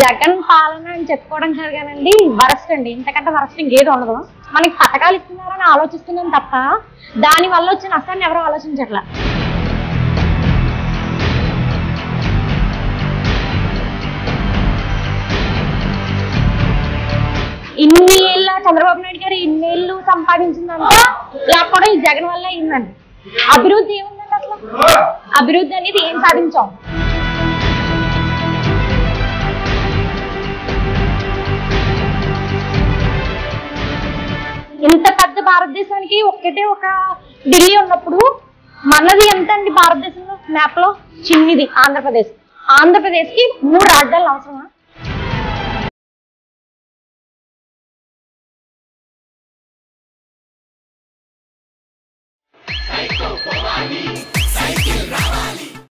జగన్ పాలన అని చెప్పుకోవడం కాదు కానండి వరస్ట్ అండి ఇంతకంటే వరస్ట్ ఇంకేది ఉండదు మనకి పథకాలు ఇస్తున్నారని ఆలోచిస్తున్నాం తప్ప దాని వల్ల వచ్చిన నష్టాన్ని ఎవరు ఆలోచించట్లా ఇన్ని ఏళ్ళ చంద్రబాబు నాయుడు గారు ఇన్ని ఏళ్ళు సంపాదించిందంతా లేకపోవడం ఈ జగన్ వల్ల అయిందండి అభివృద్ధి ఏముందండి అసలు అభివృద్ధి అనేది ఏం సాధించాం ఇంత పెద్ద భారతదేశానికి ఒక్కటే ఒక ఢిల్లీ ఉన్నప్పుడు మనది ఎంత అండి భారతదేశంలో మ్యాప్ లో చిన్నిది ఆంధ్రప్రదేశ్ ఆంధ్రప్రదేశ్ కి మూడు రాజధానులు అవసరమా Psycho Bhavani.